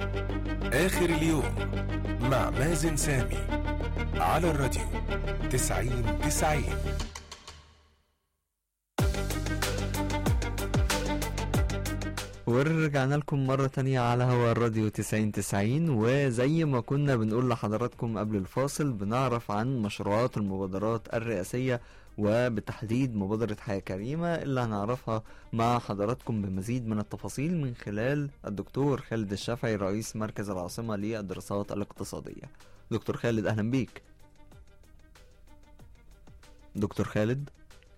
آخر اليوم مع مازن سامي على الراديو تسعين تسعين ورجعنا لكم مرة تانية على هوا الراديو 90 90 وزي ما كنا بنقول لحضراتكم قبل الفاصل بنعرف عن مشروعات المبادرات الرئاسية وبالتحديد مبادرة حياة كريمة اللي هنعرفها مع حضراتكم بمزيد من التفاصيل من خلال الدكتور خالد الشافعي رئيس مركز العاصمة للدراسات الاقتصادية دكتور خالد أهلا بيك دكتور خالد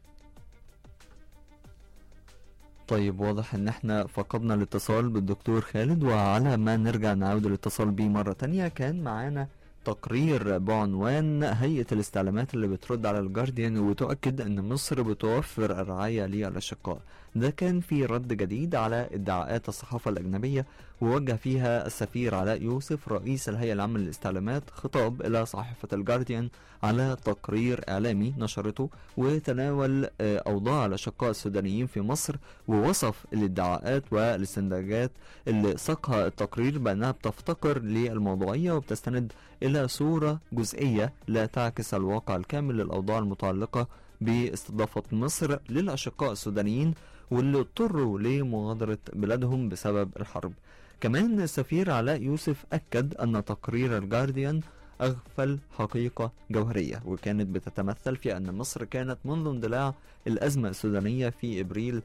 طيب واضح ان احنا فقدنا الاتصال بالدكتور خالد وعلى ما نرجع نعود الاتصال بيه مرة تانية كان معانا تقرير بعنوان هيئة الاستعلامات اللي بترد على الجارديان وتؤكد ان مصر بتوفر الرعاية للأشقاء ده كان في رد جديد على ادعاءات الصحافة الأجنبية ووجه فيها السفير علاء يوسف رئيس الهيئة العامة للاستعلامات خطاب إلى صحيفة الجارديان على تقرير إعلامي نشرته وتناول آه، أوضاع الأشقاء السودانيين في مصر ووصف الادعاءات والاستنتاجات اللي ساقها التقرير بأنها بتفتقر للموضوعية وبتستند إلى صورة جزئية لا تعكس الواقع الكامل للأوضاع المتعلقة باستضافة مصر للأشقاء السودانيين واللي اضطروا لمغادرة بلادهم بسبب الحرب كمان السفير علاء يوسف أكد أن تقرير الجارديان أغفل حقيقة جوهرية وكانت بتتمثل في أن مصر كانت منذ اندلاع الأزمة السودانية في إبريل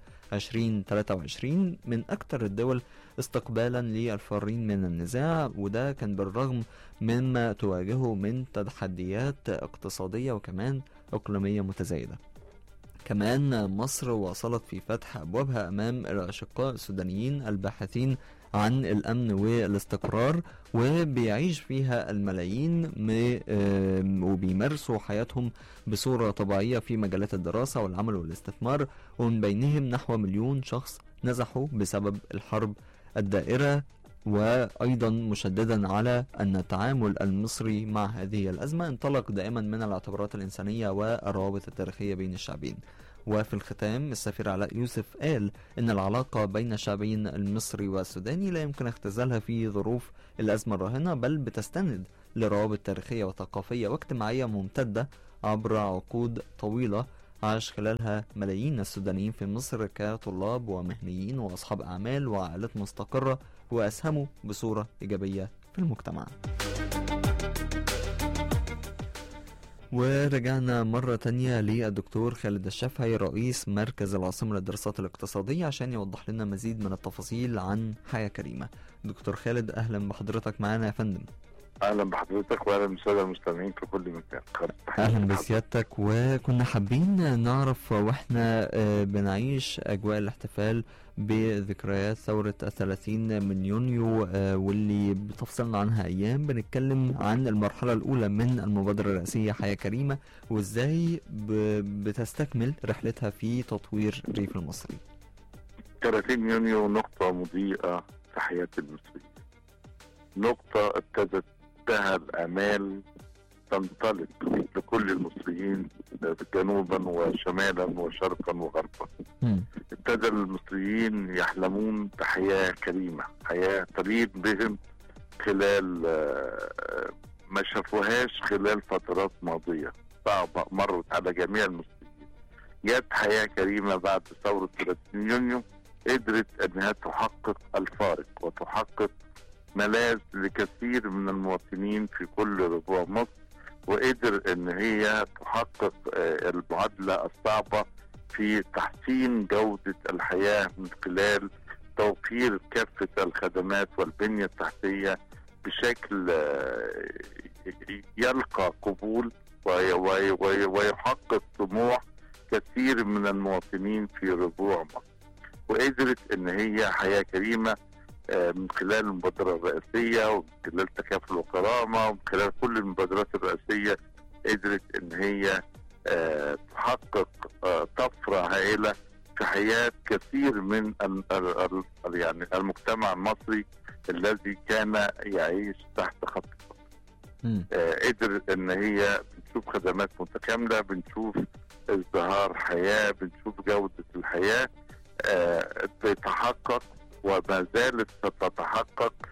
2023 من أكثر الدول استقبالا للفارين من النزاع وده كان بالرغم مما تواجهه من تحديات اقتصادية وكمان إقليمية متزايدة كمان مصر واصلت في فتح أبوابها أمام الأشقاء السودانيين الباحثين عن الأمن والاستقرار وبيعيش فيها الملايين م- آم، وبيمارسوا حياتهم بصورة طبيعية في مجالات الدراسة والعمل والاستثمار ومن بينهم نحو مليون شخص نزحوا بسبب الحرب الدائرة وأيضا مشددا على أن التعامل المصري مع هذه الأزمة انطلق دائما من الاعتبارات الإنسانية والروابط التاريخية بين الشعبين وفي الختام السفير علاء يوسف قال إن العلاقة بين الشعبين المصري والسوداني لا يمكن اختزالها في ظروف الأزمة الراهنة بل بتستند لروابط تاريخية وثقافية واجتماعية ممتدة عبر عقود طويلة عاش خلالها ملايين السودانيين في مصر كطلاب ومهنيين وأصحاب أعمال وعائلات مستقرة وأسهموا بصورة إيجابية في المجتمع ورجعنا مرة تانية للدكتور خالد الشافعي رئيس مركز العاصمة للدراسات الاقتصادية عشان يوضح لنا مزيد من التفاصيل عن حياة كريمة دكتور خالد أهلا بحضرتك معانا يا فندم اهلا بحضرتك واهلا بالساده المستمعين في كل مكان خالص تحياتي اهلا لحضرتك. بسيادتك وكنا حابين نعرف واحنا آه، بنعيش اجواء الاحتفال بذكريات ثورة الثلاثين من يونيو آه، واللي بتفصلنا عنها ايام بنتكلم عن المرحلة الاولى من المبادرة الرئاسية حياة كريمة وازاي ب- بتستكمل رحلتها في تطوير الريف المصري 30 يونيو نقطة مضيئة في حياة المصريين نقطة ابتدت بها الآمال تنطلق لكل المصريين جنوبا وشمالا وشرقا وغربا مم. ابتدى المصريين يحلمون بحياة كريمة حياة تليق بهم خلال آه، ما شافوهاش خلال فترات ماضية صعبة مرت على جميع المصريين جت حياة كريمة بعد ثورة 30 يونيو قدرت أنها تحقق الفارق وتحقق ملاذ لكثير من المواطنين في كل ربوع مصر وقدر ان هي تحقق آه، المعادله الصعبه في تحسين جوده الحياه من خلال توفير كافه الخدمات والبنيه التحتيه بشكل آه، يلقى قبول وي- وي- وي- ويحقق طموح كثير من المواطنين في ربوع مصر وقدرت ان هي حياه كريمه آه، من خلال المبادرة الرئاسية ومن خلال تكافل وكرامة ومن خلال كل المبادرات الرئاسية قدرت ان هي آه، تحقق آه، طفرة هائلة في حياة كثير من ال- ال- ال- يعني المجتمع المصري الذي كان يعيش تحت خط الفقر. مم. آه، قدر ان هي بنشوف خدمات متكامله بنشوف ازدهار حياه بنشوف جوده الحياه آه، تتحقق وما زالت ستتحقق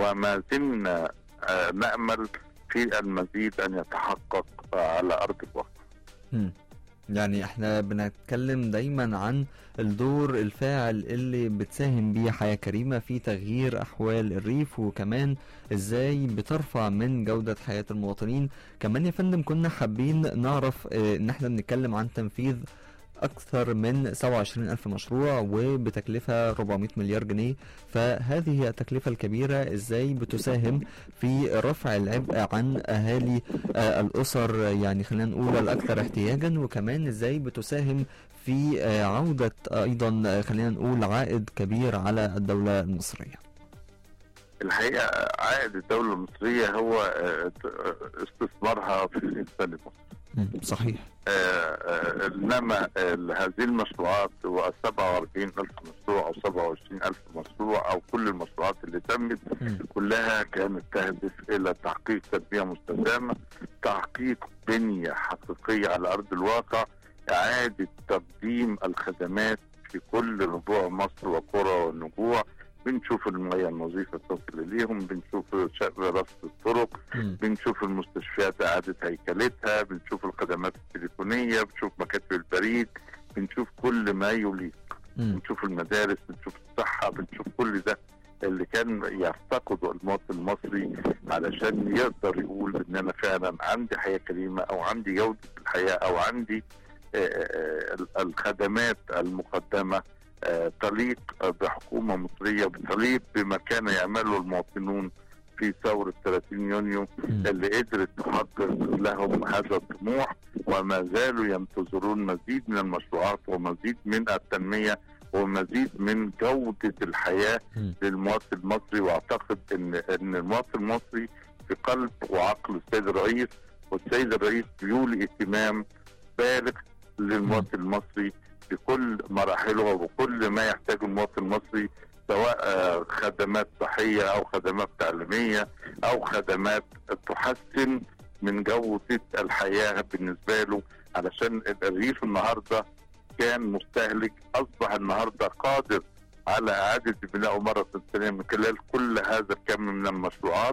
وما زلنا آه، نامل في المزيد ان يتحقق آه، على ارض الواقع مم. يعني احنا بنتكلم دايما عن الدور الفاعل اللي بتساهم بيه حياة كريمة في تغيير أحوال الريف وكمان ازاي بترفع من جودة حياة المواطنين كمان يا فندم كنا حابين نعرف اه، ان احنا بنتكلم عن تنفيذ أكثر من 27 ألف مشروع وبتكلفة 400 مليار جنيه فهذه هي التكلفة الكبيرة ازاي بتساهم في رفع العبء عن أهالي آه، الأسر يعني خلينا نقول الأكثر احتياجا وكمان ازاي بتساهم في آه، عودة أيضا آه، خلينا نقول عائد كبير على الدولة المصرية الحقيقه عائد الدوله المصريه هو آه، آه، استثمارها في الانسان المصري مم، صحيح آه، آه، انما آه، هذه المشروعات هو 47 الف مشروع او 27 الف مشروع او كل المشروعات اللي تمت مم. كلها كانت تهدف الى تحقيق تنميه مستدامه تحقيق بنيه حقيقيه على ارض الواقع اعاده تقديم الخدمات في كل ربوع مصر وقرى والنجوع بنشوف المياه النظيفه تصل اليهم بنشوف شق رصد الطرق مم. بنشوف المستشفيات إعادة هيكلتها بنشوف الخدمات التليفونية بنشوف مكاتب البريد بنشوف كل ما يليق مم. بنشوف المدارس بنشوف الصحة بنشوف كل ده اللي كان يفتقده المواطن المصري علشان يقدر يقول ان انا فعلا عندي حياة كريمة او عندي جودة الحياة او عندي آه، آه، آه، الخدمات المقدمة آه، تليق بحكومة مصرية بتليق بما كان يعمله المواطنون في ثورة 30 يونيو مم. اللي قدرت تحقق لهم هذا الطموح وما زالوا ينتظرون مزيد من المشروعات ومزيد من التنمية ومزيد من جودة الحياة مم. للمواطن المصري واعتقد ان ان المواطن المصري في قلب وعقل السيد الرئيس والسيد الرئيس بيولي اهتمام بالغ للمواطن المصري بكل مراحله وبكل ما يحتاجه المواطن المصري سواء آه، خدمات صحية أو خدمات تعليمية أو خدمات تحسن من جودة الحياة بالنسبة له علشان الريف النهاردة كان مستهلك أصبح النهاردة قادر على إعادة بنائه مرة ثانية من خلال كل هذا الكم من المشروعات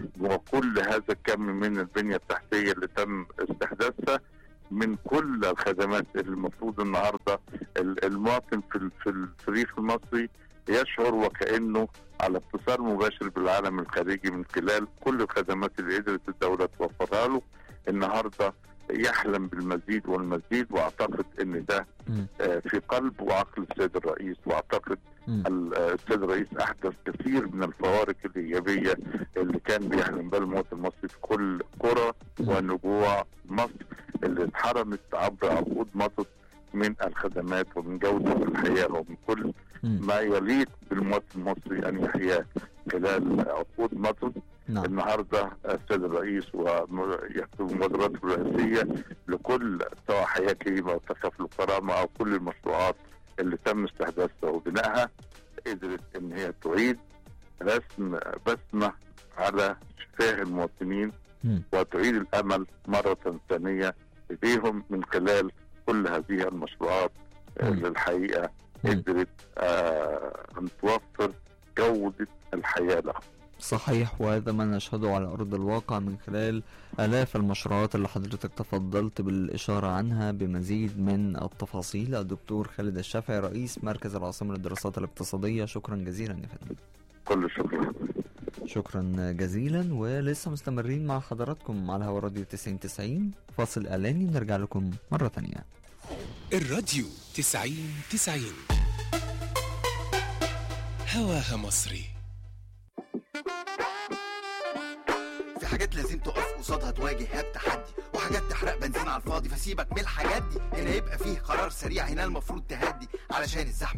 وكل هذا الكم من البنية التحتية اللي تم استحداثها من كل الخدمات اللي المفروض النهارده ال- المواطن في ال- في ال- في الريف المصري يشعر وكانه على اتصال مباشر بالعالم الخارجي من خلال كل الخدمات اللي قدرت الدوله توفرها له النهارده يحلم بالمزيد والمزيد واعتقد ان ده مم. آه، في قلب وعقل السيد الرئيس واعتقد مم. ال- آه، السيد الرئيس احدث كثير من الفوارق الايجابيه اللي كان بيحلم بها المواطن المصري في كل قرى ونجوع مصر اللي اتحرمت عبر عقود مصر من الخدمات ومن جوده الحياه ومن كل مم. ما يليق بالمواطن المصري ان يحيا خلال عقود مصر نعم النهارده السيد الرئيس ويكتب مبادراته الرئاسيه لكل سواء حياه كريمه وتكافل الكرامه او كل المشروعات اللي تم استحداثها وبنائها قدرت ان هي تعيد رسم بسمه على شفاه المواطنين مم. وتعيد الامل مره ثانيه اليهم من خلال كل هذه المشروعات مم. اللي الحقيقه مم. قدرت آه ان توفر جوده الحياه لهم. صحيح وهذا ما نشهده على أرض الواقع من خلال آلاف المشروعات اللي حضرتك تفضلت بالإشارة عنها بمزيد من التفاصيل الدكتور خالد الشافعي رئيس مركز العاصمة للدراسات الاقتصادية شكرا جزيلا يا فندم كل الشكر لحضرتك. شكرا جزيلا ولسه مستمرين مع حضراتكم على هوا راديو 90 90 فاصل إعلاني ونرجع لكم مرة تانية الراديو تسعين تسعين هواها مصري في حاجات لازم تقف قصادها تواجهها بتحدي وحاجات تحرق بنزين على الفاضي فسيبك من الحاجات دي هنا يبقى فيه قرار سريع هنا المفروض تهدي علشان الزحمه